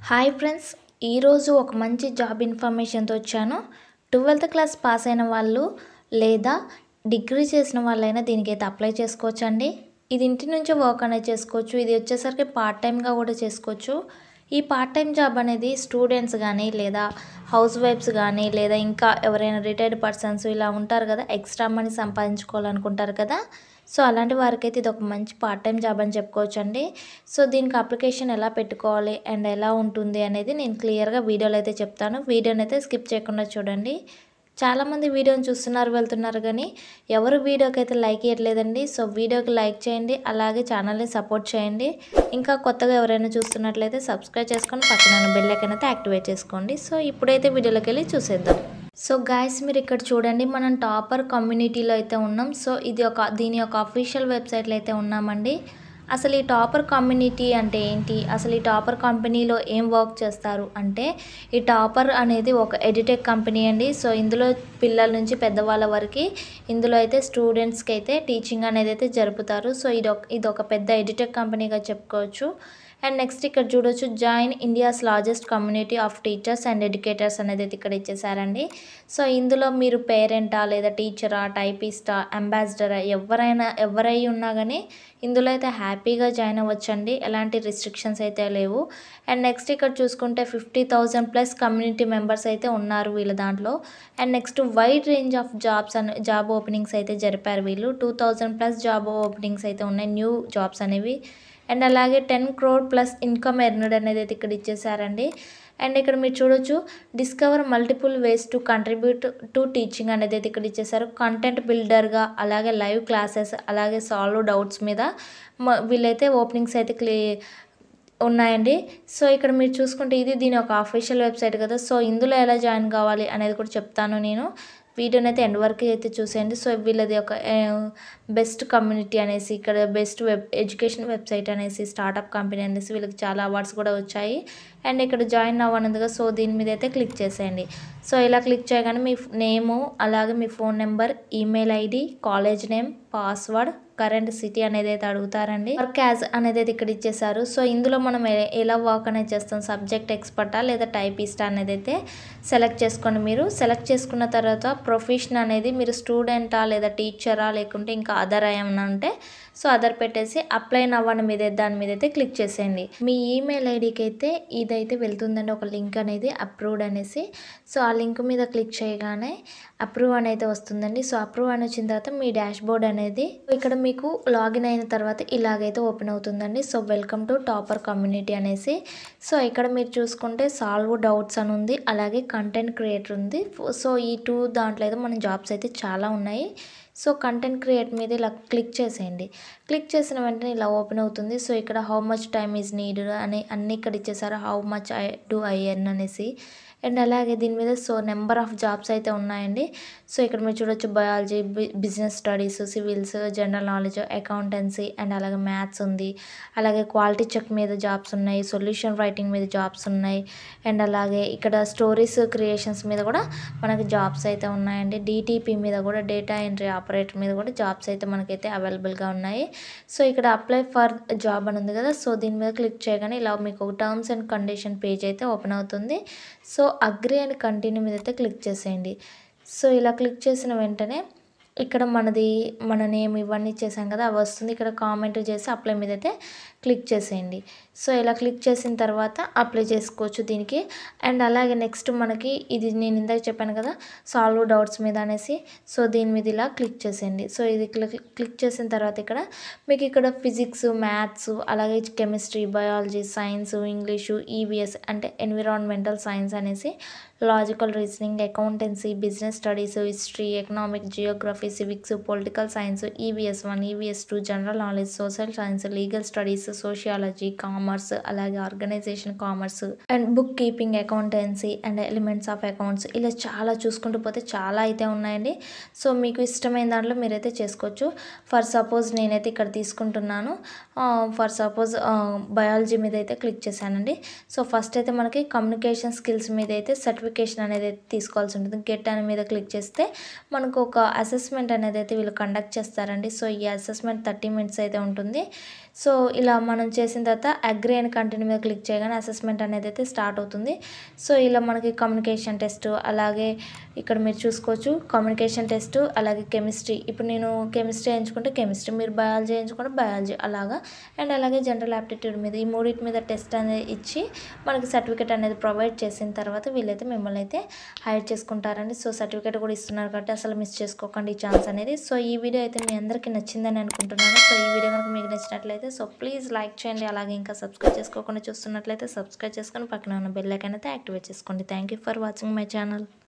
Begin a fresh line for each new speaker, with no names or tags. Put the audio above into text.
hi friends ఈరోజు ఒక మంచి జాబ్ ఇన్ఫర్మేషన్తో వచ్చాను ట్వెల్త్ క్లాస్ పాస్ అయిన వాళ్ళు లేదా డిగ్రీ చేసిన వాళ్ళైనా దీనికైతే అప్లై చేసుకోవచ్చండి ఇది ఇంటి నుంచి వర్క్ అనేది చేసుకోవచ్చు ఇది వచ్చేసరికి పార్ట్ టైంగా కూడా చేసుకోవచ్చు ఈ పార్ట్ టైం జాబ్ అనేది స్టూడెంట్స్ కానీ లేదా హౌస్ వైఫ్స్ కానీ లేదా ఇంకా ఎవరైనా రిటైర్డ్ పర్సన్స్ ఇలా ఉంటారు కదా ఎక్స్ట్రా మనీ సంపాదించుకోవాలనుకుంటారు కదా సో అలాంటి వారికైతే ఇది ఒక మంచి పార్ట్ టైం జాబ్ అని చెప్పుకోవచ్చు అండి సో దీనికి అప్లికేషన్ ఎలా పెట్టుకోవాలి అండ్ ఎలా ఉంటుంది అనేది నేను క్లియర్గా వీడియోలో అయితే చెప్తాను వీడియోని అయితే స్కిప్ చేయకుండా చూడండి చాలామంది వీడియోని చూస్తున్నారు వెళ్తున్నారు కానీ ఎవరు వీడియోకి అయితే లైక్ ఇవ్వట్లేదండి సో వీడియోకి లైక్ చేయండి అలాగే ఛానల్ని సపోర్ట్ చేయండి ఇంకా కొత్తగా ఎవరైనా చూస్తున్నట్లయితే సబ్స్క్రైబ్ చేసుకొని పక్కన బెల్ ఐకాన్ అయితే యాక్టివేట్ చేసుకోండి సో ఇప్పుడైతే వీడియోలోకి వెళ్ళి చూసేద్దాం సో గాయస్ మీరు ఇక్కడ చూడండి మనం టాపర్ కమ్యూనిటీలో అయితే ఉన్నాం సో ఇది ఒక దీని యొక్క అఫీషియల్ వెబ్సైట్లో అయితే ఉన్నామండి అసలు ఈ టాపర్ కమ్యూనిటీ అంటే ఏంటి అసలు ఈ టాపర్ కంపెనీలో ఏం వర్క్ చేస్తారు అంటే ఈ టాపర్ అనేది ఒక ఎడిటెక్ కంపెనీ అండి సో ఇందులో పిల్లల నుంచి పెద్దవాళ్ళ వరకు ఇందులో అయితే స్టూడెంట్స్కి అయితే టీచింగ్ అనేది అయితే జరుపుతారు సో ఇది ఒక ఇది ఒక పెద్ద ఎడిటెక్ కంపెనీగా చెప్పుకోవచ్చు అండ్ నెక్స్ట్ ఇక్కడ చూడొచ్చు join India's largest community of teachers and educators అనేది అయితే ఇక్కడ ఇచ్చేసారండి సో ఇందులో మీరు పేరెంటా లేదా టీచరా టైపిస్టా అంబాసిడరా ఎవరైనా ఎవరై ఉన్నా కానీ ఇందులో అయితే హ్యాపీగా జాయిన్ అవ్వచ్చండి ఎలాంటి రిస్ట్రిక్షన్స్ అయితే లేవు అండ్ నెక్స్ట్ ఇక్కడ చూసుకుంటే fifty thousand plus community members అయితే ఉన్నారు వీళ్ళ దాంట్లో and next wide range of jobs అని జాబ్ ఓపెనింగ్స్ అయితే జరిపారు వీళ్ళు two thousand plus job openings అయితే ఉన్నాయి న్యూ జాబ్స్ అనేవి అండ్ అలాగే ten crore plus income earned అనేది అయితే ఇక్కడ ఇచ్చేసారండి అండ్ ఇక్కడ మీరు చూడొచ్చు discover multiple ways to contribute to teaching అనేది అయితే ఇక్కడ ఇచ్చేసారు కంటెంట్ బిల్డర్గా అలాగే లైవ్ క్లాసెస్ అలాగే సాల్వ్ డౌట్స్ మీద వీళ్ళైతే ఓపెనింగ్స్ అయితే క్లీ ఉన్నాయండి సో ఇక్కడ మీరు చూసుకుంటే ఇది దీని ఒక అఫీషియల్ వెబ్సైట్ కదా సో ఇందులో ఎలా జాయిన్ కావాలి అనేది కూడా చెప్తాను నేను వీడియోని అయితే ఎండ్ వరకు అయితే చూసేయండి సో వీళ్ళది ఒక బెస్ట్ కమ్యూనిటీ అనేసి ఇక్కడ బెస్ట్ వెబ్ ఎడ్యుకేషన్ వెబ్సైట్ అనేసి స్టార్టప్ కంపెనీ అనేసి వీళ్ళకి చాలా అవార్డ్స్ కూడా వచ్చాయి అండ్ ఇక్కడ జాయిన్ అవ్వనందుగా సో దీని మీద అయితే క్లిక్ చేసేయండి సో ఇలా క్లిక్ చేయగానే మీ నేము అలాగే మీ phone number email ID college name password current city అనేది అయితే అడుగుతారండి వర్క్ యాజ్ అనేది అయితే ఇక్కడ ఇచ్చేసారు సో ఇందులో మనం ఎలా వర్క్ అనేది చేస్తాం సబ్జెక్ట్ ఎక్స్పర్టా లేదా టైపిస్టా అనేది అయితే సెలెక్ట్ చేసుకోండి మీరు సెలెక్ట్ చేసుకున్న తర్వాత ప్రొఫెషన్ అనేది మీరు స్టూడెంటా లేదా టీచరా లేకుంటే ఇంకా అదర్ ఏమన్నా ఉంటే సో అదర్ పెట్టేసి అప్లై నవ్వని మీద దాని మీద అయితే క్లిక్ చేసేయండి మీ ఈమెయిల్ ఐడికి అయితే ఇదైతే వెళ్తుందండి ఒక లింక్ అనేది అప్రూవ్డ్ అనేసి సో ఆ లింక్ మీద క్లిక్ చేయగానే అప్రూవ్ అనేది వస్తుందండి సో అప్రూవ్ అని వచ్చిన తర్వాత మీ డాష్ బోర్డ్ అనేది ఇక్కడ మీకు లాగిన్ అయిన తర్వాత ఇలాగైతే ఓపెన్ అవుతుందండి so welcome to topper community అనేసి సో ఇక్కడ మీరు చూసుకుంటే సాల్వ్ డౌట్స్ అని ఉంది అలాగే కంటెంట్ క్రియేటర్ ఉంది సో ఈ టూ దాంట్లో అయితే మన జాబ్స్ అయితే చాలా ఉన్నాయి సో కంటెంట్ క్రియేట్ మీద ఇలా క్లిక్ చేసేయండి క్లిక్ చేసిన వెంటనే ఇలా ఓపెన్ అవుతుంది సో ఇక్కడ how much time is need అని అన్నీ ఇక్కడ ఇచ్చేసారు how much I do I earn అనేసి అండ్ అలాగే దీని మీద సో నెంబర్ ఆఫ్ జాబ్స్ అయితే ఉన్నాయండి సో ఇక్కడ మీరు చూడొచ్చు biology business studies civils general knowledge accountancy and అలాగే మ్యాథ్స్ ఉంది అలాగే క్వాలిటీ చెక్ మీద జాబ్స్ ఉన్నాయి సొల్యూషన్ రైటింగ్ మీద జాబ్స్ ఉన్నాయి అండ్ అలాగే ఇక్కడ స్టోరీస్ క్రియేషన్స్ మీద కూడా మనకి జాబ్స్ అయితే ఉన్నాయండి డిటిపి మీద కూడా డేటా ఎంట్రీ ఆపరేటర్ మీద కూడా జాబ్స్ అయితే మనకైతే అవైలబుల్గా ఉన్నాయి సో ఇక్కడ అప్లై ఫర్ జాబ్ అని ఉంది కదా సో దీని మీద క్లిక్ చేయగానే ఇలా మీకు టర్మ్స్ అండ్ కండిషన్ పేజ్ అయితే ఓపెన్ అవుతుంది సో అగ్రి అండ్ కంటిన్యూ మీద అయితే క్లిక్ చేసేయండి సో ఇలా క్లిక్ చేసిన వెంటనే ఇక్కడ మనది మన నేమ్ ఇవన్నీ ఇచ్చేసాం కదా అవి వస్తుంది ఇక్కడ కామెంట్ చేసి అప్లై మీద అయితే క్లిక్ చేసేయండి సో ఇలా క్లిక్ చేసిన తర్వాత అప్లై చేసుకోవచ్చు దీనికి అండ్ అలాగే నెక్స్ట్ మనకి ఇది నేను ఇందాక చెప్పాను కదా సాల్వ్ డౌట్స్ మీద అనేసి సో దీని మీద ఇలా క్లిక్ చేసేయండి సో ఇది క్లిక్ క్లిక్ చేసిన తర్వాత ఇక్కడ మీకు ఇక్కడ ఫిజిక్స్ మ్యాథ్స్ అలాగే chemistry biology science English EVS అంటే ఎన్విరాన్మెంటల్ సైన్స్ అనేసి logical reasoning accountancy business studies history economic geography civics political science EVS one EVS two general knowledge social science legal studies sociology commerce అలాగే organisation commerce and book keeping accountancy and elements of accounts ఇలా చాలా చూసుకుంటూ పోతే చాలా అయితే ఉన్నాయండి so మీకు ఇష్టమైన దాంట్లో మీరైతే చేసుకోవచ్చు ఫర్ సపోజ్ నేనైతే ఇక్కడ తీసుకుంటున్నాను ఫర్ సపోజ్ బయాలజీ మీద అయితే క్లిక్ చేశానండి సో ఫస్ట్ అయితే మనకి కమ్యూనికేషన్ స్కిల్స్ మీద అయితే సర్టిఫికేషన్ అనేది అయితే తీసుకోవాల్సి ఉంటుంది గెట్ అనే మీద క్లిక్ చేస్తే మనకు ఒక అసెస్మెంట్ అనేది అయితే వీళ్ళు కండక్ట్ చేస్తారండి సో ఈ అసెస్మెంట్ థర్టీ మినిట్స్ అయితే ఉంటుంది సో ఇలా మనం చేసిన తర్వాత అగ్రి అని కంటిన్యూ మీద క్లిక్ చేయగానే అసెస్మెంట్ అనేది అయితే స్టార్ట్ అవుతుంది సో ఇలా మనకి కమ్యూనికేషన్ టెస్ట్ అలాగే ఇక్కడ మీరు చూసుకోవచ్చు కమ్యూనికేషన్ టెస్ట్ అలాగే కెమిస్ట్రీ ఇప్పుడు నేను కెమిస్ట్రీ ఎంచుకుంటే కెమిస్ట్రీ మీరు బయాలజీ ఎంచుకుంటే బయాలజీ అలాగా అండ్ అలాగే జనరల్ యాప్టిట్యూడ్ మీద ఈ మూడింటి మీద టెస్ట్ అనేది ఇచ్చి మనకి సర్టిఫికేట్ అనేది ప్రొవైడ్ చేసిన తర్వాత వీళ్ళైతే మిమ్మల్ని అయితే హైర్ చేసుకుంటారండి సో సర్టిఫికేట్ కూడా ఇస్తున్నారు కాబట్టి అసలు మిస్ చేసుకోకండి ఈ ఛాన్స్ అనేది సో ఈ వీడియో అయితే మీ అందరికీ నచ్చిందని అనుకుంటున్నాను సో ఈ వీడియో కనుక మీకు నచ్చినట్లయితే సో ప్లీజ్ లైక్ చేయండి అలాగే ఇంకా సబ్స్క్రైబ్ చేసుకోకుండా చూస్తున్నట్లయితే సబ్స్క్రైబ్ చేసుకొని పక్కన ఉన్న బెల్ ఐకాన్ అయితే యాక్టివేట్ చేసుకోండి thank you for watching my channel